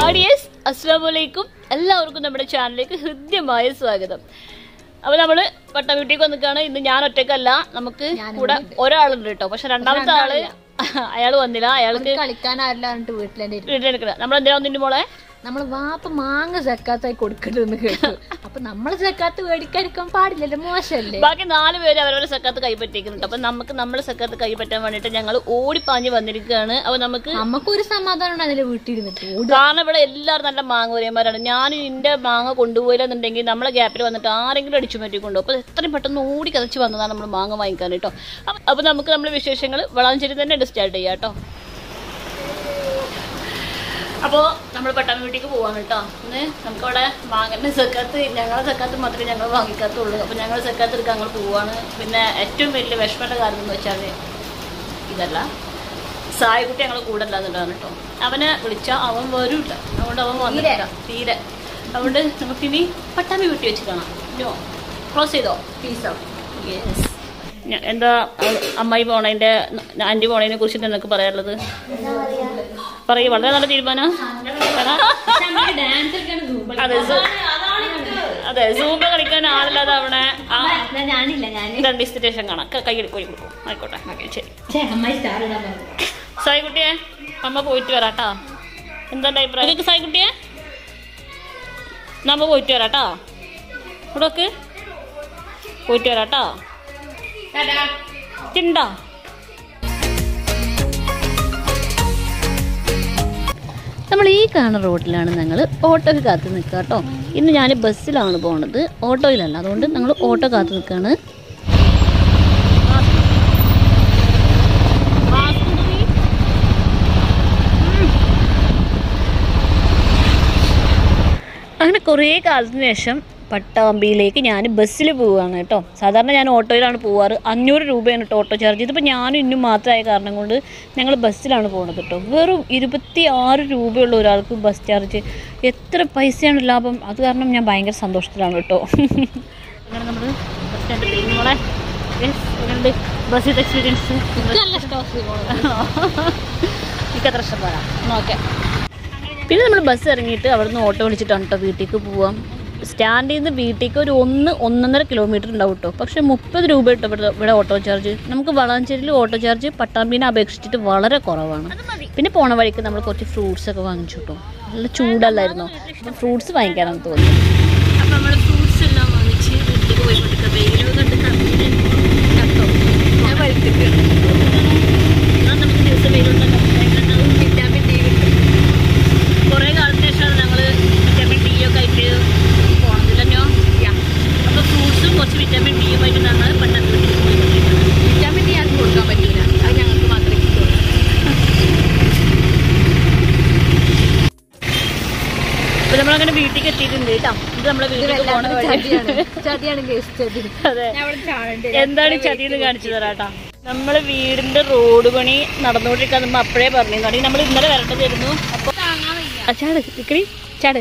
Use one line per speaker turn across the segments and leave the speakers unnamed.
Audience അസ്സാം വലൈക്കും എല്ലാവർക്കും നമ്മുടെ ചാനലിലേക്ക് ഹൃദ്യമായ സ്വാഗതം അപ്പൊ നമ്മള് പട്ടവീട്ടിലേക്ക് വന്നിക്കാണ് ഇന്ന് ഞാൻ ഒറ്റക്കല്ല നമുക്ക് കൂടെ ഒരാളുണ്ട് കേട്ടോ പക്ഷെ രണ്ടാമത്തെ ആള് അയാൾ വന്നില്ല അയാൾക്ക്
കളിക്കാൻ ആരില്ല പറഞ്ഞിട്ട് വീട്ടിലെന്റെ
വീട്ടിലെടുക്കണം നമ്മൾ എന്തിനാ വന്നിട്ട് മോളെ
നമ്മള് വാപ്പ മാങ്ങ സക്കാത്തായി കൊടുക്കണ്ടെന്ന് കേട്ടു അപ്പൊ നമ്മള് സക്കാത്ത് മേടിക്കാതിരിക്കാൻ പാടില്ലല്ലോ മോശമല്ലേ
ബാക്കി നാല് പേര് അവരവരെ സക്കാത്ത് കൈപ്പറ്റിക്കുന്നുണ്ട് അപ്പൊ നമുക്ക് നമ്മുടെ സക്കാത്ത് കൈപ്പറ്റാൻ വേണ്ടിട്ട് ഞങ്ങൾ ഓടിപ്പാഞ്ഞ് വന്നിരിക്കുകയാണ് അപ്പൊ നമുക്ക്
നമുക്കൊരു സമാധാനം ഉണ്ടായിരുന്നില്ല വീട്ടിലിരുന്നിട്ട് ഓടി
കാരണം ഇവിടെ എല്ലാവരും നല്ല മാങ്ങ ഒരേമാരാണ് ഞാൻ എന്റെ മാങ്ങ കൊണ്ടുപോയില്ലെന്നുണ്ടെങ്കിൽ നമ്മളെ ഗ്യാപ്പിൽ വന്നിട്ട് ആരെങ്കിലും അടിച്ചു മാറ്റി കൊണ്ടുപോകും അപ്പൊ എത്രയും പെട്ടെന്ന് ഓടി കതച്ച് വന്നതാണ് നമ്മൾ മാങ്ങ വാങ്ങിക്കാൻ കേട്ടോ അപ്പൊ- അപ്പൊ നമുക്ക് നമ്മുടെ വിശേഷങ്ങൾ വളാഞ്ചേരി തന്നെ സ്റ്റാർട്ട് ചെയ്യാം കേട്ടോ അപ്പോൾ നമ്മൾ പെട്ടെന്ന് വീട്ടിലേക്ക് പോവാണ് കേട്ടോ ഇന്ന് നമുക്കവിടെ മാങ്ങൻ്റെ സക്കാത്ത് ഞങ്ങളെ സക്കാത്ത് മാത്രമേ ഞങ്ങൾ വാങ്ങിക്കാത്തുള്ളൂ അപ്പോൾ ഞങ്ങൾ സക്കാത്ത് എടുക്കാൻ ഞങ്ങൾ പോവാണ് പിന്നെ ഏറ്റവും വലിയ വിഷമയുടെ കാര്യം എന്ന് വെച്ചാൽ ഇതല്ല സായിക്കുട്ടി ഞങ്ങൾ കൂടെ അല്ലാന്നുള്ളതാണ് കേട്ടോ അവനെ വിളിച്ചാൽ അവൻ വരൂല്ല അതുകൊണ്ട് അവൻ വന്നിട്ടില്ല തീരെ അതുകൊണ്ട് നമുക്കിനി പട്ടാമ്പി വീട്ടി വെച്ച് കാണാം നോ ക്ലോസ് ചെയ്തോ
പീസോ
യെസ് എന്താ അഹ് അമ്മായി പോണതിൻ്റെ ആൻറ്റി പോണതിനെ കുറിച്ചിട്ട് നിനക്ക് പറയാനുള്ളത് പറയൂ വളരെ നല്ല തീരുമാനം അതെ സൂ- അതെ സൂമ്പ കളിക്കാൻ ആളില്ലാതെ അവിടെ ആ
ഞാനില്ല ഞാൻ
രണ്ട് ദിവസത്തെ ശേഷം കാണാം ക- കൈ എടുക്കും കൊടുക്കും ആയിക്കോട്ടെ ശരി
അമ്മായി സ്റ്റാർ ഇടാൻ പറഞ്ഞു
സായിക്കുട്ടിയെ അമ്മ പോയിട്ട് വരാട്ടാ എന്താ അഭിപ്രായം നിങ്ങൾക്ക് സായിക്കുട്ടിയെ നമ്മ പോയിട്ട് വരാട്ടാ ഇവിടെ നോക്ക് പോയിട്ട് വരാട്ടാ ചിണ്ടാ നമ്മൾ ഈ കാണുന്ന റോഡിലാണ് ഞങ്ങൾ ഓട്ടോയിൽ കാത്ത് നിൽക്കുക കേട്ടോ ഇന്ന് ഞാൻ ബസ്സിലാണ് പോണത് ഓട്ടോയിലല്ല അതുകൊണ്ട് ഞങ്ങൾ ഓട്ടോ കാത്ത് നിൽക്കുകയാണ് അങ്ങനെ കുറേ കാലത്തിന് ശേഷം പട്ടാമ്പിയിലേക്ക് ഞാൻ ബസ്സിൽ പോവുകയാണ് കേട്ടോ സാധാരണ ഞാൻ ഓട്ടോയിലാണ് പോവാറ് അഞ്ഞൂറ് രൂപയാണ് കേട്ടോ ഓട്ടോ ചാർജ് ഇതിപ്പോൾ ഞാനും ഇന്നും മാത്രമായ കാരണം കൊണ്ട് ഞങ്ങൾ ബസ്സിലാണ് പോകുന്നത് കേട്ടോ വെറും ഇരുപത്തി ആറ് രൂപയുള്ള ഒരാൾക്ക് ബസ് ചാർജ് എത്ര പൈസയാണ് ലാഭം അത് കാരണം ഞാൻ ഭയങ്കര സന്തോഷത്തിലാണ് കേട്ടോ അങ്ങനെ നമ്മൾ ബസ് സ്റ്റാൻഡ് മോളെ എങ്ങനെയുണ്ട് ബസ്സിൻ്റെ എക്സ്പീരിയൻസ്
നല്ല ഇഷ്ടമാണ്
എനിക്ക് അത്ര ഇഷ്ടപ്പെടാം ഓക്കെ പിന്നെ നമ്മൾ ബസ് ഇറങ്ങിയിട്ട് അവിടെ നിന്ന് ഓട്ടോ വിളിച്ചിട്ടാണ് കേട്ടോ വീട്ടിലേക്ക് പോവാം സ്റ്റാൻഡിൽ നിന്ന് വീട്ടിലേക്ക് ഒരു ഒന്ന് ഒന്നൊന്നര കിലോമീറ്റർ ഉണ്ടാവും കേട്ടോ പക്ഷേ മുപ്പത് രൂപ കേട്ടോ ഇവിടെ ഇവിടെ ഓട്ടോ ചാർജ് നമുക്ക് വളാഞ്ചേരിയിൽ ഓട്ടോ ചാർജ് പട്ടാമ്പിനെ അപേക്ഷിച്ചിട്ട് വളരെ കുറവാണ് പിന്നെ പോണ വഴിക്ക് നമ്മൾ കുറച്ച് ഫ്രൂട്ട്സ് ഒക്കെ വാങ്ങിച്ചു കേട്ടോ നല്ല ചൂടല്ലായിരുന്നോ അപ്പം ഫ്രൂട്ട്സ് വാങ്ങിക്കാനാണ് തോന്നുന്നത് അപ്പം നമ്മൾ ഫ്രൂട്ട്സ് എല്ലാം വാങ്ങിച്ച് വീട്ടിലേക്ക് പോയിക്കൊണ്ടിരിക്കുക വെയിലോ കണ്ട് കറങ്ങിയിട്ട് കേട്ടോ
ഞാൻ വരുത്തിട്ട്
എന്നാൽ നമുക്ക് ദിവസം വെയിലുണ്ടെങ്കിൽ
വിറ്റാമിൻ ഡി കിട്ടും
കുറേ കാലത്തിന് ശേഷമാണ് ഞങ്ങൾ വിറ്റാമിൻ ഡി ഒക്കെ ആയിട്ട് പോണതില്ലല്ലോ അപ്പോൾ ഫ്രൂട്ട്സും കുറച്ച് വിറ്റാമിൻ ഡിയും ആയിട്ട് ഞങ്ങൾ പെട്ടെന്ന് വീട്ടിൽ പോയിക്കൊണ്ടിരിക്കുന്നത്
വിറ്റാമിൻ ഡി ആർക്കും കൊടുക്കാൻ പറ്റൂല അത് ഞങ്ങൾക്ക് മാത്രമേ കിട്ടുള്ളൂ
അപ്പോൾ നമ്മളങ്ങനെ വീട്ടിലേക്ക് എത്തിയിട്ടുണ്ട് കേട്ടോ ഇത് നമ്മളെ
ഇത്
വീട്ടിലേക്ക് പോണ
വല്ലാത്ത
വഴി
ചതിയാണ് ചതിയാണ് കേസ് ചതി
അതെ
ഞാൻ അവിടെ ചാടണ്ടേ
എന്താണ് ഈ ചതിന്ന് കാണിച്ചു തരാട്ടാ നമ്മള് വീടിന്റെ റോഡ് പണി നടന്നുകൊണ്ടിരിക്കാൻ നമ്മൾ അപ്പോഴേ പറഞ്ഞു കാരണം നമ്മൾ ഇന്നലെ വരേണ്ടതായിരുന്നു അപ്പൊ ആ, ചാട് ഇക്കറി ചാട്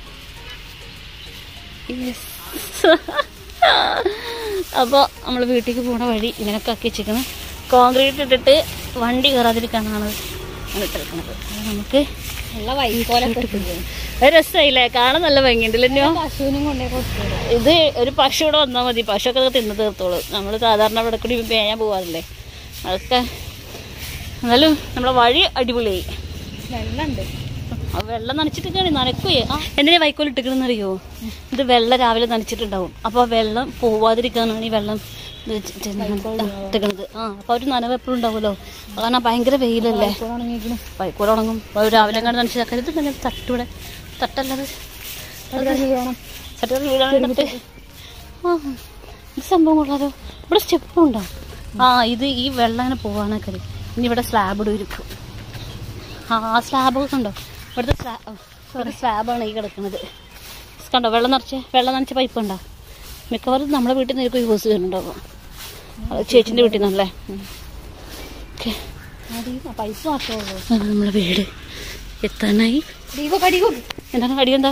അപ്പോൾ നമ്മൾ വീട്ടിലേക്ക് പോണ വഴി ഇങ്ങനെയൊക്കെ ആക്കി വെച്ചിരിക്കുന്നത് കോൺക്രീറ്റ് ഇട്ടിട്ട് വണ്ടി കയറാതിരിക്കാനാണ് ഇട്ടിരിക്കുന്നത് അത് നമുക്ക്
നല്ല വൈകോലൊക്കെ
അത് രസമായില്ലേ കാണാൻ നല്ല ഭംഗിയുണ്ടല്ലോ
പശുവിനും കൊണ്ടേ കൊടുത്തു
ഇത് ഒരു പശു ഇവിടെ വന്നാൽ മതി പശുവൊക്കെ അത് തിന്ന് തീർത്തോളൂ നമ്മൾ സാധാരണ ഇവിടെ കൂടി പേയാൻ പോകാറില്ലേ അതൊക്കെ എന്നാലും നമ്മളെ വഴി അടിപൊളിയായി
വെള്ളമുണ്ട്
ആ വെള്ളം നനച്ചിട്ടൊക്കെയാണ് നനക്കുകയെ ആ എന്തിനാ വൈക്കോൽ ഇട്ടിക്കണമെന്ന് അറിയോ ഇത് വെള്ളം രാവിലെ നനച്ചിട്ടുണ്ടാവും അപ്പോൾ ആ വെള്ളം പോവാതിരിക്കാനാണ് ഈ വെള്ളം ഇത് വെച്ച് ഇട്ടിക്കണത് ആ അപ്പോൾ ഒരു നനവ് എപ്പോഴും ഉണ്ടാവുമല്ലോ കാരണം ഭയങ്കര വെയിലല്ലേ
ഉണങ്ങിയിരിക്കുന്നു
വൈക്കോൽ ഉണങ്ങും അപ്പോൾ രാവിലെ കണ്ട് നനച്ചതാക്കാൻ ഇത് തന്നെ തട്ടിവിടെ തട്ടല്ലത് ചട്ടകൾ വീഴാനിട്ട് ആ ഇത് സംഭവം കൊള്ളാലോ ഇവിടെ സ്റ്റെപ്പും ഉണ്ടോ ആ ഇത് ഈ വെള്ളം അങ്ങനെ പോവാനൊക്കെ ഇനി ഇവിടെ സ്ലാബ് ഇടും ഇരിക്കും ആ ആ സ്ലാബൊക്കെ കണ്ടോ ഇവിടുത്തെ സ്ലാ- ഓ, ഇവിടെ സ്ലാബാണ് ഈ കിടക്കുന്നത് കണ്ടോ വെള്ളം നിറച്ച് വെള്ളം നനച്ച പൈപ്പ് ഉണ്ടോ മിക്കവാറും നമ്മുടെ വീട്ടിൽ നിന്ന് യൂസ് ചെയ്യുന്നുണ്ടാവും അത് ചേച്ചിൻ്റെ വീട്ടിൽ നിന്നല്ലേ ഓക്കെ
പൈസ മാത്രമേ
നമ്മളെ വീട് എത്താനായി
ദീപ കടിക്കും
എന്താണ് കടി എന്താ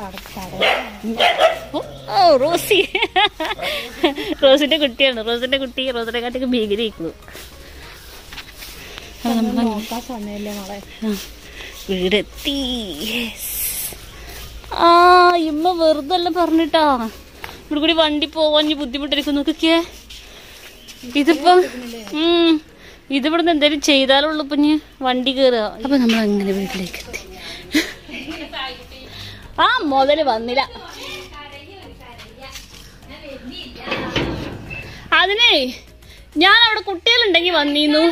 ഓ റോസി റോസിന്റെ കുട്ടിയാണ് റോസിന്റെ കുട്ടി റോസിനെ കാട്ടിക്ക് ഭീകരി ഇരിക്കുന്നു
നോക്കാൻ സമയല്ലേ മോളെ
വീടെത്തി Yes. ആ ഇമ്മ വെറുതെ അല്ല പറഞ്ഞിട്ടാ ഇവിടെ കൂടി വണ്ടി പോവാൻ ഇനി ബുദ്ധിമുട്ടായിരിക്കും നോക്കിക്കേ ഇതിപ്പോ ഉം ഇതിവിടുന്ന് എന്തെങ്കിലും ചെയ്താലുള്ളൂ ഇപ്പൊ ഇനി വണ്ടി കയറുക അപ്പൊ നമ്മൾ അങ്ങനെ വീട്ടിലേക്ക് എത്തി ആ മുതല് വന്നില്ല അതിനേ ഞാൻ അവിടെ കുട്ടികളുണ്ടെങ്കിൽ വന്നീന്നു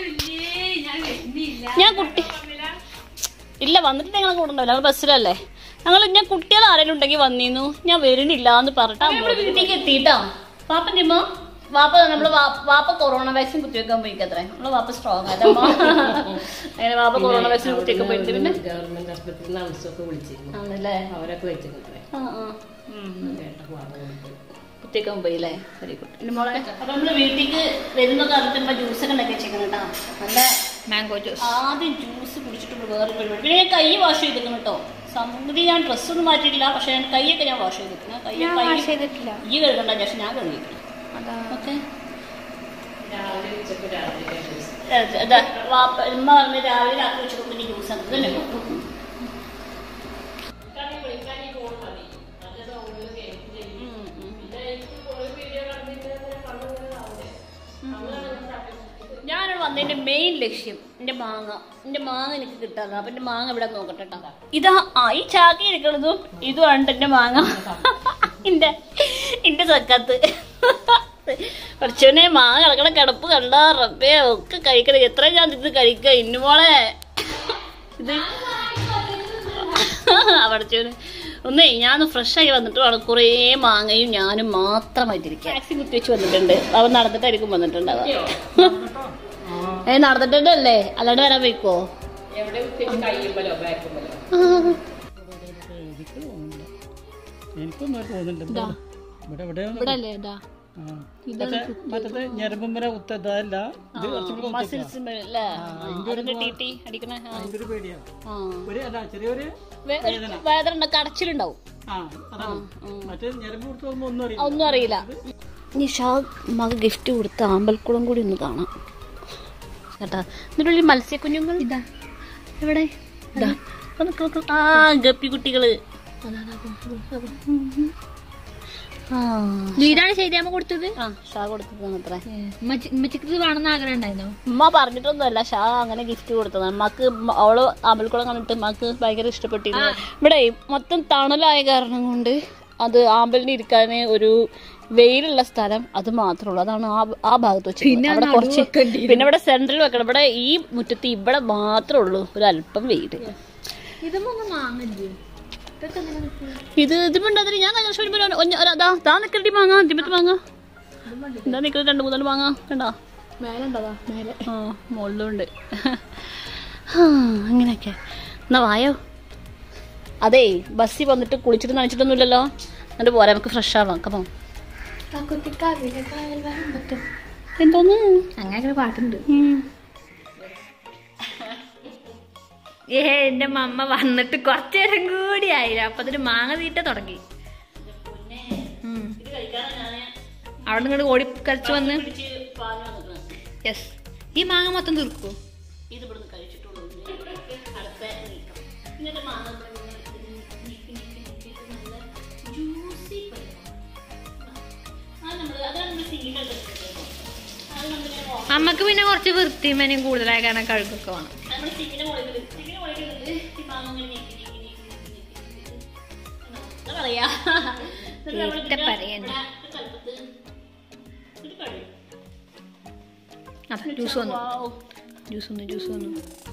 ഞാൻ കുട്ടി ഇല്ല വന്നിട്ട് ഞങ്ങൾ കൂടെ ഉണ്ടാവില്ല ഞങ്ങൾ ബസ്സിലല്ലേ ഞങ്ങൾ ഞാൻ കുട്ടികൾ ആരെങ്കിലും ഉണ്ടെങ്കിൽ വന്നീന്നു ഞാൻ വരണില്ല എന്ന് പറഞ്ഞിട്ട് നമ്മുടെ വീട്ടിലേക്ക് എത്തിയിട്ടോ പാപ്പൻ്റെ അമ്മ വാപ്പ നമ്മള് വാ- വാപ്പ കൊറോണ വാക്സിൻ കുത്തിവെക്കാൻ പോയിക്കത്രേ നമ്മളെ വാപ്പ സ്ട്രോങ് ആയിട്ടമ്മ അങ്ങനെ വാപ്പ കൊറോണ വാക്സിൻ കുത്തിവെക്കാൻ പോയിട്ട് പിന്നെ
ഗവൺമെന്റ് ആശുപത്രിയിൽ നഴ്സൊക്കെ വിളിച്ചിരുന്നു
ആണല്ലേ
അവരൊക്കെ വെച്ചിരുന്നേ
ആ ആ ഉം.
കേട്ടപ്പോ അത് കൊടുത്തു.
കുത്തിയൊക്കെ പോയില്ലേ വെരി ഗുഡ് പിന്നെ മോളെ അപ്പൊ നമ്മള് വീട്ടിലേക്ക് വരുന്ന കാലത്ത് നമ്മൾ ജ്യൂസൊക്കെ ഉണ്ടാക്കി വെച്ചേക്കണം കേട്ടോ നല്ല
മാംഗോ ജ്യൂസ്
ആദ്യം ജ്യൂസ് കുടിച്ചിട്ട് വേറെ പരിപാടി പിന്നെ ഞാൻ കൈ വാഷ് ചെയ്തിരിക്കണം കേട്ടോ സംഗതി ഞാൻ ഡ്രസ്സൊന്നും മാറ്റിയിട്ടില്ല പക്ഷെ ഞാൻ കൈയൊക്കെ ഞാൻ വാഷ് ചെയ്തിരിക്കണം കൈ കൈ
ചെയ്തിട്ടില്ല
ഈ കഴുകണ്ട ശേഷം ഞാൻ കഴുകിക്കണം
അതാ
ഓക്കെ
രാവിലെ ഉച്ചക്ക് രാത്രി ജ്യൂസ്
വാപ്പ ഉമ്മ പറഞ്ഞ് രാവിലെ രാത്രി ഉച്ചക്ക് പിന്നെ ജ്യൂസ് ആണ് ഇതല്ലേ ഞാനിവിടെ വന്നതിന്റെ മെയിൻ ലക്ഷ്യം എന്റെ മാങ്ങ എന്റെ മാങ്ങ എനിക്ക് കിട്ടാറ് അപ്പൊ എന്റെ മാങ്ങ ഇവിടെ നോക്കട്ടെ ട്ടോ. ഇതാ ആ ഈ ചാക്കി ഇരിക്കണതും ഇതുമാണ് എന്റെ മാങ്ങ എന്റെ എന്റെ ചക്കത്ത് കുറച്ചോനെ മാങ്ങ കിടക്കണ കിടപ്പ് കണ്ടാ റബ്ബേ ഒക്കെ കഴിക്കണ എത്ര ഞാൻ ഇത് കഴിക്ക ഇന്നുമോളെ ഇത് അവിടച്ചോന് ഒന്നേ ഞാൻ ഫ്രഷ് ആയി വന്നിട്ട് വേണം കുറേ മാങ്ങയും ഞാനും മാത്രമായിട്ടിരിക്കുക ടാക്സി കുത്തിവെച്ച് വന്നിട്ടുണ്ട് അവൻ നടന്നിട്ടായിരിക്കും വന്നിട്ടുണ്ടാവുക ഏ നടന്നിട്ടുണ്ടല്ലേ അല്ലാണ്ട് വരാൻ പോയിക്കോ
എവിടെ ഉച്ചയ്ക്ക് കയ്യുമ്പലോ ബാക്കുമ്പലോ
എനിക്കൊന്നും അത് തോന്നുന്നില്ല ഇവിടെ ഇവിടെ
ഇവിടെ അല്ലേ ഇതാ
മറ്റത് ഞരമ്പും വരെ കുത്തതല്ല ഇത് കുറച്ചും കൂടി
മസിൽസ് അല്ലേ അതിന്റെ ടി ടി അടിക്കണ ആ.
അതിന്റെ ഒരു പേടിയാ
ആ.
ഒരു അല്ല ചെറിയൊരു
വേ- ഒരു വേദന ഉണ്ട് കടച്ചിലുണ്ടാവും
ആ അതാണ് മറ്റേ ഞരമ്പ് കൊടുത്ത് പോകുമ്പോ ഒന്നും അറിയില്ല
ഒന്നും അറിയില്ല ഇനി ഷാ മക ഗിഫ്റ്റ് കൊടുത്ത ആമ്പൽക്കുളം കൂടി ഒന്ന് കാണാം കേട്ടാ എന്നിട്ടുള്ള മത്സ്യക്കുഞ്ഞുങ്ങൾ ഇതാ എവിടെ ഇതാ. അത് നിക്ക് നിക്ക്. ആ ഗപ്പി കുട്ടികള് ആ
ഇതാണ് ശരിയാമ്മ കൊടുത്തത്
ആ ഷാ കൊടുത്തതാണ് അത്ര
ഉമ്മച്ചിക്ക് ഇത് വേണമെന്ന് ആഗ്രഹം ഉണ്ടായിരുന്നോ
ഉമ്മ പറഞ്ഞിട്ടൊന്നുമല്ല ഷാ അങ്ങനെ ഗിഫ്റ്റ് കൊടുത്തതാണ് അമ്മക്ക് മ- അവള് ആമ്പൽക്കുളം കണ്ടിട്ട് അമ്മക്ക് ഭയങ്കര ഇഷ്ടപ്പെട്ടിരുന്നു ഇവിടെ മൊത്തം തണലായ കാരണം കൊണ്ട് അത് ആമ്പലിന് ഇരിക്കാൻ ഒരു വെയിലുള്ള സ്ഥലം അത് മാത്രമേ ഉള്ളൂ അതാണ് ആ ആ ഭാഗത്ത് വെച്ച് അവിടെ കുറച്ച് പിന്നെ ഇവിടെ സെന്ററിൽ വെക്കണം ഇവിടെ ഈ മുറ്റത്ത് ഇവിടെ മാത്രമേ ഉള്ളൂ ഒരു അല്പം വെയിൽ
ഇതൊന്നും മാങ്ങില്ലേ ഇതൊക്കെ എങ്ങനെ നിൽക്കും
ഇത് ഇതിപ്പുണ്ടതിന് ഞാൻ കഴിഞ്ഞ വർഷം വരുമ്പോ ഒരു- ഒന്ന് ഒരു- ദാ ദാ നിക്കട്ടി മാങ്ങ ഇതിപ്പത്ത് മാങ്ങ എന്താ നിക്കുന്നത് രണ്ട് മൂന്നാല് മാങ്ങ കണ്ടോ
മേലെ ഉണ്ടതാ മേലെ
ആ മുകളിലും ഉണ്ട് ആ അങ്ങനെയൊക്കെ എന്നാ വായോ അതേ ബസ്സിൽ വന്നിട്ട് കുളിച്ചിട്ട് നനച്ചിട്ടൊന്നുമില്ലല്ലോ എന്നിട്ട് പോരാ നമുക്ക് ഫ്രഷ് ആവാം കമോ
ആ കുട്ടിക്കാവിലെ കായൽ വരാൻ പറ്റും
എന്തോന്ന്
അങ്ങനെ ഒരു പാട്ടുണ്ട്
ഉം.
ഏ എന്റെ മമ്മ വന്നിട്ട് കുറച്ചു നേരം കൂടി ആയില്ല അപ്പൊ അതിന് മാങ്ങ തീറ്റ തുടങ്ങി ഉം. അവിടെ നിന്ന് ഓടി കളിച്ചു വന്ന്
പിടിച്ച് പാല് വന്നിട്ടുണ്ട്.
യെസ് ഈ മാങ്ങ മൊത്തം തീർക്കൂ
ഇത് ഇവിടുന്ന് കഴിച്ചിട്ടുള്ളൂ അടുത്ത നീക്കം ഇങ്ങനത്തെ മാങ്ങ ഇവിടെ ഇങ്ങനെ നീക്കി, നീക്കി, നീക്കി, നല്ല juicy പരിപാടി. അത് നമ്മള് അതാണ് നമ്മൾ സീനിലുള്ളത് അത് നമ്മൾ
അമ്മക്ക് പിന്നെ കുറച്ച് വൃത്തിമനും കൂടുതലായ കാരണം കഴുകൊക്കെ വേണം
നമ്മൾ ചിക്കനെ മുളകിൽ ചിക്കനെ മുളകിൽ ഈ മാങ്ങ ഇങ്ങനെ നീക്കി നീക്കി നീക്കി നീക്കി നീക്കി നീക്കി എന്താ പറയാ എന്നിട്ട് നമ്മള്
ഇത്ത
ഇതിന്റെ
പറയണ്ട.
ഇവിടെ കലപ്പത്ത് ഇത് കഴിയും
അതെ ജ്യൂസ് വന്നു
Wow.
ജ്യൂസ് വന്നു ജ്യൂസ് വന്നു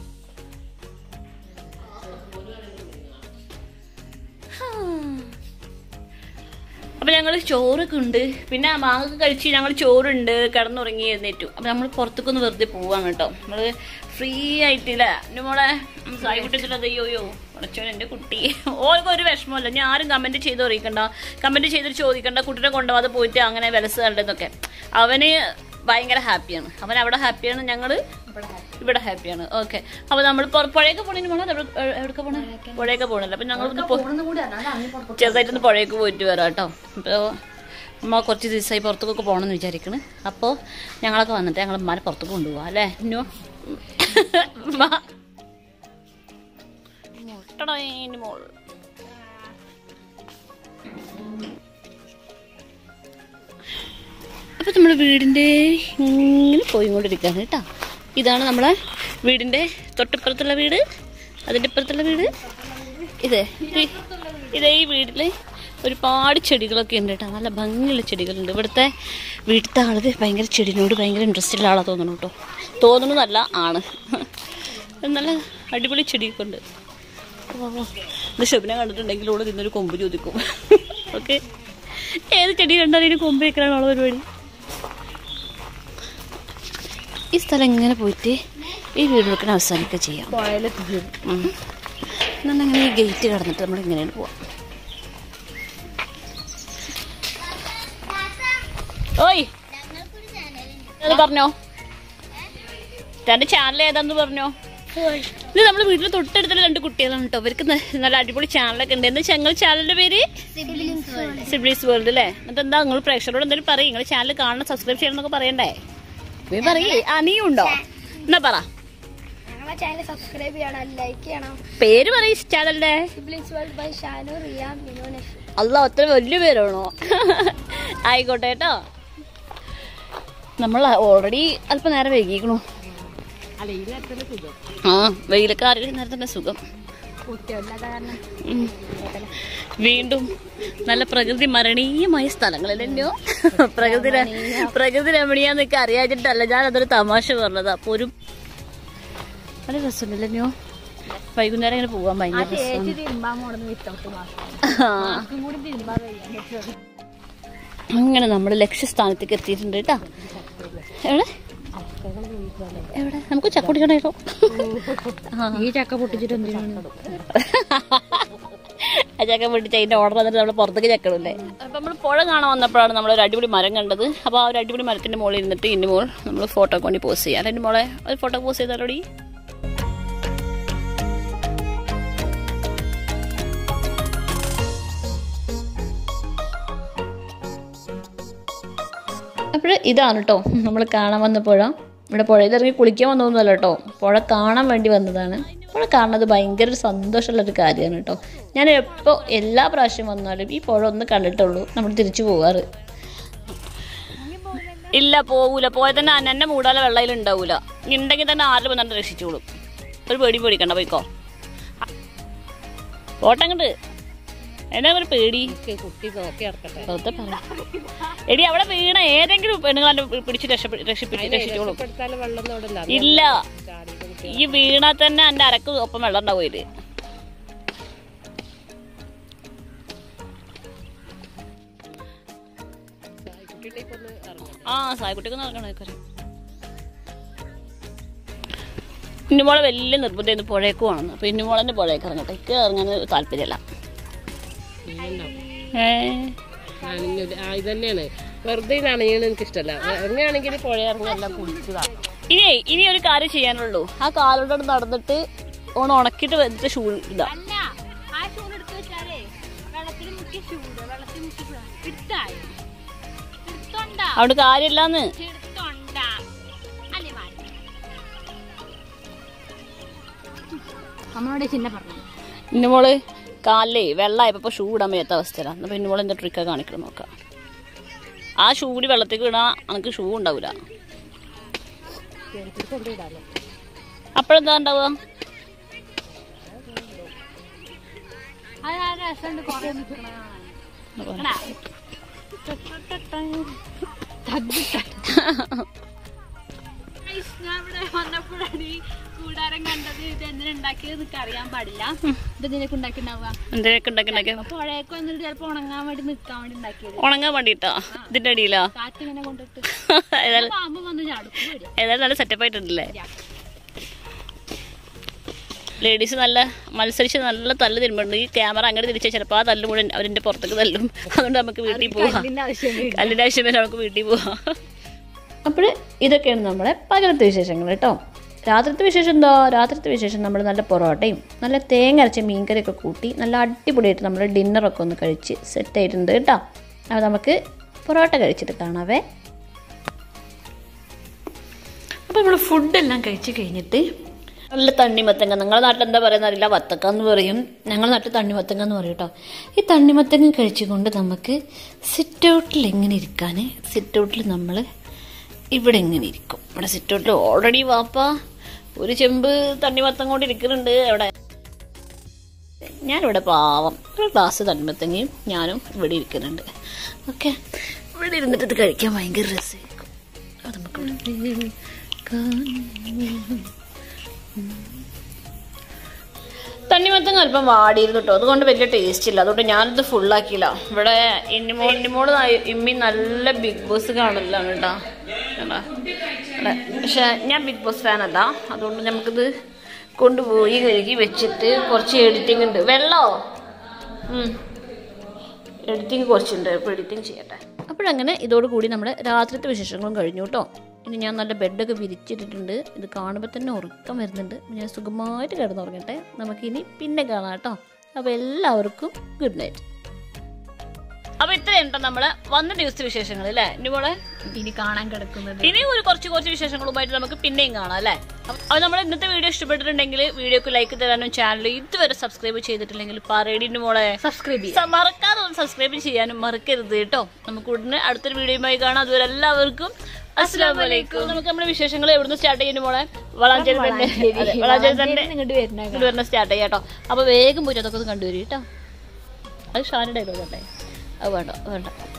അപ്പൊ ഞങ്ങൾ ചോറൊക്കെ ഉണ്ട് പിന്നെ ആ മാങ്ങൊക്കെ കഴിച്ച് ഞങ്ങൾ ചോറുണ്ട് കിടന്നുറങ്ങി എഴുന്നേറ്റു അപ്പൊ നമ്മൾ പുറത്തേക്കൊന്ന് വെറുതെ പോവാണ് കേട്ടോ നമ്മള് ഫ്രീ ആയിട്ടില്ല എൻ്റെ മോളെ സായി കുട്ടിച്ചിട്ട് അയ്യോ അയ്യോ ഉടച്ചോൻ എൻ്റെ കുട്ടി ഓർക്ക് ഒരു വിഷമമല്ല ഞാൻ ആരും കമന്റ് ചെയ്ത് അറിയിക്കണ്ട കമന്റ് ചെയ്തിട്ട് ചോദിക്കണ്ട കുട്ടീനെ കൊണ്ടുപോകാതെ പോയിട്ട് അങ്ങനെ വിലസ് കണ്ടെന്നൊക്കെ അവന് ഭയങ്കര ഹാപ്പിയാണ് അവൻ അവിടെ ഹാപ്പിയാണ് ഞങ്ങള് ഇവിടെ ഹാപ്പിയാണ് ഓക്കെ അപ്പൊ നമ്മൾ പുഴയൊക്കെ പോണതിന് പോണോ എവിടെ പോണേ പുഴയൊക്കെ പോകണല്ലോ അപ്പൊ ഞങ്ങൾ ചെറുതായിട്ടൊന്ന് പുഴയൊക്കെ പോയിട്ട് വരാം കേട്ടോ അപ്പോൾ അമ്മ കുറച്ച് ദിവസമായി പുറത്തേക്കൊക്കെ പോകണമെന്ന് വിചാരിക്കണ് അപ്പോൾ ഞങ്ങളൊക്കെ വന്നിട്ട് ഞങ്ങൾ ഉമ്മാനെ പുറത്തേക്ക് കൊണ്ടുപോകാം അല്ലേ ഇന്നു ഉമ്മ എൻ്റെ മോൾ അപ്പോൾ നമ്മുടെ വീടിൻ്റെ ഇങ്ങനെ പോയിക്കൊണ്ടിരിക്കുകയാണ് കേട്ടോ ഇതാണ് നമ്മളെ വീടിൻ്റെ തൊട്ടിപ്പുറത്തുള്ള വീട് അതിൻ്റെ ഇപ്പുറത്തുള്ള വീട് ഇത് ഈ- ഇതേ ഈ വീട്ടിൽ ഒരുപാട് ചെടികളൊക്കെ ഉണ്ട് കേട്ടോ നല്ല ഭംഗിയുള്ള ചെടികളുണ്ട് ഇവിടുത്തെ വീട്ടിലത്തെ ആൾക്ക് ഭയങ്കര ചെടിനോട് ഭയങ്കര ഇൻട്രസ്റ്റ് ഉള്ള ആളാണ് തോന്നുന്നു കേട്ടോ തോന്നുന്നതല്ല ആണ് നല്ല അടിപൊളി ചെടിയൊക്കെ ഉണ്ട് ഓ, ഇത് ഷെബിനെ കണ്ടിട്ടുണ്ടെങ്കിൽ ഇവിടെ നിന്നൊരു കൊമ്പ് ചോദിക്കും ഓക്കെ ഏത് ചെടി കണ്ടാലും ഇതിന് കൊമ്പ് വെക്കലാണുള്ള പരിപാടി ഈ സ്ഥലം ഇങ്ങനെ പോയിട്ട് ഈ വീട് വെക്കണ അവസാനിക്കുക ചെയ്യാം ഉം. എന്നാ അങ്ങനെ ഈ ഗേറ്റ് കടന്നിട്ട് നമ്മൾ ഇങ്ങനെയാണ് പോവാം ഓയ് അത് പറഞ്ഞോ തന്റെ ചാനൽ ഏതാന്ന് പറഞ്ഞോ ഇത് നമ്മുടെ വീട്ടിൽ തൊട്ടടുത്തുള്ള രണ്ട് കുട്ടികളാണ് കേട്ടോ അവർക്ക് ന- നല്ല അടിപൊളി ചാനലൊക്കെ ഉണ്ട് എന്താ ഞങ്ങൾ ചാനലിന്റെ പേര് സിബ്ലീസ് വേൾഡ് അല്ലേ എന്നിട്ട് എന്താ നിങ്ങൾ പ്രേക്ഷകരോട് എന്തെങ്കിലും പറയും നിങ്ങൾ ചാനൽ കാണണം സബ്സ്ക്രൈബ് ചെയ്യണം എന്നൊക്കെ പറയണ്ടേ നീ പറയേ ആ നീ ഉണ്ടോ എന്നാ പറ
ഞങ്ങളെ ചാനൽ സബ്സ്ക്രൈബ് ചെയ്യണം ലൈക്ക് ചെയ്യണം
പേര് പറയും ചാനലിന്റെ
siblings world by Shanu Riya Minu Nashi
അല്ല അത്ര വലിയ പേരാണോ ആയിക്കോട്ടെ കേട്ടോ നമ്മൾ ഓൾറെഡി അല്പം നേരം വൈകിക്കണു
അല്ല ഈ നേരത്തെ സുഖം
ആ വെയിലൊക്കെ ആറി നേരം തന്നെ സുഖം ഉം. വീണ്ടും നല്ല പ്രകൃതി മരണീയമായ സ്ഥലങ്ങളിലെന്നോ പ്രകൃതി ര- പ്രകൃതി രമണീയാന്നൊക്കെ അറിയാച്ചിട്ടല്ല ഞാൻ അതൊരു തമാശ പറഞ്ഞത് അപ്പൊ ഒരു നല്ല രസമില്ലെന്നോ വൈകുന്നേരം ഇങ്ങനെ പോവാൻ ഭയങ്കര രസമാണ് ആ. അങ്ങനെ നമ്മൾ ലക്ഷ്യസ്ഥാനത്തേക്ക് എത്തിയിട്ടുണ്ട് കേട്ടോ എവിടെ എവിടെ നമുക്ക് ചക്ക കുടിക്കണോ
ഈ ചക്ക പൊട്ടിച്ചിട്ട് എന്തിനാണ്
ആ ചക്ക പൊട്ടിച്ച് അതിന്റെ ഓർഡർ വന്നിട്ട് നമ്മൾ പുറത്തേക്ക് ചക്കടില്ലേ അപ്പൊ നമ്മൾ പുഴ കാണാൻ വന്നപ്പോഴാണ് നമ്മൾ ഒരു അടിപൊളി മരം കണ്ടത് അപ്പോൾ ആ ഒരു അടിപൊളി മരത്തിന്റെ മുകളിൽ ഇരുന്നിട്ട് ഇന്നു മോൾ നമ്മൾ ഫോട്ടോ കൊണ്ട് പോസ്റ്റ് ചെയ്യാം എൻ്റെ മോളെ ഒരു ഫോട്ടോ പോസ്റ്റ് ചെയ്താലോടി അപ്പോൾ ഇതാണ് കേട്ടോ നമ്മൾ കാണാൻ വന്ന പുഴ ഇവിടെ പുഴയിൽ ഇറങ്ങി കുളിക്കാൻ വന്നതൊന്നുമല്ല കേട്ടോ പുഴ കാണാൻ വേണ്ടി വന്നതാണ് പുഴ കാണുന്നത് ഭയങ്കര ഒരു സന്തോഷമുള്ളൊരു കാര്യമാണ് കേട്ടോ ഞാൻ എപ്പോൾ എല്ലാ പ്രാവശ്യം വന്നാലും ഈ പുഴ ഒന്ന് കണ്ടിട്ടുള്ളൂ നമ്മൾ തിരിച്ചു പോകാറ് ഇല്ല പോകൂല പോയാൽ തന്നെ അന്നെ മൂടാല വെള്ളയിൽ ഉണ്ടാവൂല ഉണ്ടെങ്കിൽ തന്നെ ആരും വന്നിട്ട് രക്ഷിച്ചോളും ഒരു പേടി പേടിക്കണ്ട പോയിക്കോ പോട്ടങ്ങട്ട് എന്നാ ഒരു പേടി
കുട്ടി നോക്കി ഇറക്കട്ടെ
വെറുതെ പറ എടി അവിടെ വീണ ഏതെങ്കിലും പെണ്ണുങ്ങളെ പിടിച്ച് രക്ഷപ്പെ- രക്ഷിപ്പിച്ച് രക്ഷിച്ചോളും
ഇപ്പോഴത്തെ വെള്ളം നോടില്ല
ഇല്ല ഈ വീണാ തന്നെ എന്റെ അരക്ക് ഒപ്പം വെള്ളം ഉണ്ടാവും ഇത് ആ സായ്ക്കുട്ടിക്ക് നടക്കണേ ഇന്നുമോളെ വലിയ നിർബന്ധം പുഴയ്ക്ക് പോകണം അപ്പൊ ഇന്നുമോളെന്നെ പുഴയ്ക്ക് ഇറങ്ങട്ടെ എനിക്ക് ഇറങ്ങാൻ താല്പര്യമല്ല ഏ
ഇത് തന്നെയാണ് വെറുതെ നനയണ എനിക്ക് ഇഷ്ടമല്ല ഇറങ്ങുകയാണെങ്കിൽ പുഴ ഇറങ്ങിയെല്ലാം കുളിച്ചതാ
ഇനി ഇനി ഒരു കാര്യം ചെയ്യാനുള്ളൂ ആ കാലോടെ നടന്നിട്ട് ഓൺ ഉണക്കിയിട്ട് വെച്ചിട്ട് ഷൂ ഇതാ
അല്ല ആ ചൂട് എടുത്ത് വെച്ചാലേ വെള്ളത്തിൽ മുക്കി ചൂട് വെള്ളത്തിൽ മുക്കി എടുത്തായി എടുത്തോണ്ടാ
അവിടെ കാര്യമില്ലാന്ന്
എടുത്തോണ്ടാ അല്ലേ മാറ്റി നമ്മളോട് ചിന്ന പറഞ്ഞു
ഇന്നുമോള് കാലിലേ വെള്ളമായപ്പോ ഷൂ ഇടാൻ വയ്യാത്ത അവസ്ഥയിലാണ് അപ്പൊ ഇന്നുമോൾ എന്താ ട്രിക്കാ കാണിക്കണം നോക്കാം ആ ഷൂ കൂടി വെള്ളത്തേക്ക് ഇടാ എനിക്ക് ഷൂ ഉണ്ടാവൂല അപ്പോഴെന്താ ഉണ്ടാവുക
അത് ആ രസമുണ്ട് കുറെ നിൽക്കണ ഞാൻ ഇവിടെ വന്നപ്പോഴാണ് ഈ കൂടാരം കണ്ടത് ഇത് എന്തിനാ ഉണ്ടാക്കിയത് എനിക്ക് അറിയാൻ പാടില്ല ഇത് ഇതിനൊക്കെ ഉണ്ടാക്കിണ്ടാവുക
എന്തിനൊക്കെ ഉണ്ടാക്കി ഉണ്ടാക്കിയ
പുഴയൊക്കെ വന്നിട്ട് ചിലപ്പോ ഉണങ്ങാൻ വേണ്ടി നിൽക്കാൻ വേണ്ടി ഉണ്ടാക്കിയത്
ഉണങ്ങാൻ വേണ്ടിട്ടാ ഇതിന്റെ അടിയിലാ
കാറ്റ് ഇങ്ങനെ കൊണ്ടിട്ട്
ഏതായാലും
പാമ്പ് വന്ന് ചാടും പേടി
ഏതായാലും നല്ല സെറ്റപ്പ് ആയിട്ടുണ്ടല്ലേ ലേഡീസ് നല്ല മത്സരിച്ച് നല്ല തല്ല് തരുമ്പോണ്ട് ഈ ക്യാമറ അങ്ങോട്ട് തിരിച്ചാൽ ചിലപ്പോൾ ആ തല്ല് കൂടെ അവരിന്റെ പുറത്തേക്ക് തല്ലും അതുകൊണ്ട് നമുക്ക് വീട്ടിൽ പോവാം കല്ലിൻ്റെ ആവശ്യം വരെ നമുക്ക് വീട്ടിൽ പോവാം അപ്പോൾ ഇതൊക്കെയാണ് നമ്മുടെ പകലത്തെ വിശേഷങ്ങൾ കേട്ടോ രാത്രിത്തെ വിശേഷം എന്താ രാത്രിത്തെ വിശേഷം നമ്മൾ നല്ല പൊറോട്ടയും നല്ല തേങ്ങ അരച്ച മീൻകറിയൊക്കെ കൂട്ടി നല്ല അടിപൊളിയായിട്ട് നമ്മൾ ഡിന്നറൊക്കെ ഒന്ന് കഴിച്ച് സെറ്റ് ആയിട്ടുണ്ട് കേട്ടോ അപ്പോൾ നമുക്ക് പൊറോട്ട കഴിച്ചിട്ട് കാണാവേ അപ്പോൾ നമ്മൾ ഫുഡെല്ലാം കഴിച്ച് കഴിഞ്ഞിട്ട് നല്ല തണ്ണിമത്തങ്ങ നിങ്ങളുടെ നാട്ടിൽ എന്താ പറയുന്ന അറിയില്ല വത്തക്ക എന്ന് പറയും ഞങ്ങളുടെ നാട്ടിൽ തണ്ണിമത്തങ്ങ എന്ന് പറയും കേട്ടോ ഈ തണ്ണിമത്തങ്ങ കഴിച്ചുകൊണ്ട് നമുക്ക് സിറ്റ് ഔട്ടിൽ എങ്ങനെ ഇരിക്കാൻ സിറ്റ് ഔട്ടിൽ നമ്മൾ ഇവിടെ എങ്ങനെ ഇരിക്കും ഇവിടെ സിറ്റ് ഔട്ടിൽ ഓൾറെഡി വാപ്പ ഒരു ചെമ്പ് തണ്ണിമത്തം കൊണ്ട് ഇരിക്കുന്നുണ്ട് അവിടെ ഞാനിവിടെ പാവം ഒരു ഗ്ലാസ് തണ്ണിമത്തങ്ങയും ഞാനും ഇവിടെ ഇരിക്കുന്നുണ്ട് ഓക്കെ ഇവിടെ ഇരുന്നിട്ട് ഇത് കഴിക്കാൻ ഭയങ്കര രസമായിരിക്കും അത് നമുക്കിവിടെ തണ്ണിമത്തങ്ങ അല്പം വാടിയിരുന്നു കേട്ടോ അതുകൊണ്ട് വലിയ ടേസ്റ്റ് ഇല്ല അതുകൊണ്ട് ഞാനിത് ഫുള്ളാക്കിയില്ല ഇവിടെ ഇന്നിമോൾ ഇന്നിമോള് ന- ഇമ്മി നല്ല ബിഗ് ബോസ് കാണലാണ് കേട്ടോ കണ്ടോ? ഇവിടെ. പക്ഷെ ഞാൻ ബിഗ് ബോസ് ഫാൻ അല്ല അതുകൊണ്ട് നമുക്കിത് കൊണ്ടുപോയി കഴുകി വെച്ചിട്ട് കുറച്ച് എഡിറ്റിംഗ് ഉണ്ട് വെള്ളോ എഡിറ്റിംഗ് കുറച്ചുണ്ട് അപ്പോൾ എഡിറ്റിംഗ് ചെയ്യട്ടെ അപ്പോഴങ്ങനെ ഇതോടുകൂടി നമ്മുടെ രാത്രിത്തെ വിശേഷങ്ങളും കഴിഞ്ഞു കേട്ടോ ഇനി ഞാൻ നല്ല ബെഡൊക്കെ വിരിച്ചിട്ടിട്ടുണ്ട് ഇത് കാണുമ്പോൾ തന്നെ ഉറക്കം വരുന്നുണ്ട് ഞാൻ സുഖമായിട്ട് കിടന്നുറങ്ങട്ടെ നമുക്കിനി പിന്നെ കാണാം കേട്ടോ അപ്പോൾ എല്ലാവർക്കും ഗുഡ് നൈറ്റ് അപ്പോൾ ഇത്രയും കേട്ടോ നമ്മള് വന്ന ദിവസത്തെ വിശേഷങ്ങൾ അല്ലേ ഇനി മോളെ
ഇനി കാണാൻ കിടക്കുന്നത്
ഇനി ഒരു കുറച്ച് കുറച്ച് വിശേഷങ്ങളുമായിട്ട് നമുക്ക് പിന്നെയും കാണാം അല്ലേ അപ്പോൾ നമ്മൾ ഇന്നത്തെ വീഡിയോ ഇഷ്ടപ്പെട്ടിട്ടുണ്ടെങ്കിൽ വീഡിയോക്ക് ലൈക്ക് തരാനും ചാനൽ ഇതുവരെ സബ്സ്ക്രൈബ് ചെയ്തിട്ടില്ലെങ്കിൽ പറയടിന്റെ മോളെ
സബ്സ്ക്രൈബ്
സ- മറക്കാതെ ഒന്ന് സബ്സ്ക്രൈബ് ചെയ്യാനും മറക്കരുത് കേട്ടോ നമുക്ക് ഉടനെ അടുത്തൊരു വീഡിയോയുമായി കാണാം അതുവരെ എല്ലാവർക്കും അസ്സാം വലൈക്കും നമുക്ക് നമ്മുടെ വിശേഷങ്ങൾ എവിടുന്ന് സ്റ്റാർട്ട് ചെയ്യുന്നു മോളെ വളാഞ്ചേരി തന്നെ അതെ, വളാഞ്ചേരി തന്നെ
ഇങ്ങോട്ട് വരുന്ന
ഇങ്ങോട്ട് വരുന്ന സ്റ്റാർട്ട് ചെയ്യാം കേട്ടോ അപ്പൊ വേഗം പോയിട്ട് അതൊക്കെ ഒന്ന് കണ്ടുവരും കേട്ടോ അത് ഷാന ഡയലോഗ് അല്ലേ അത് വേണ്ട വേണ്ട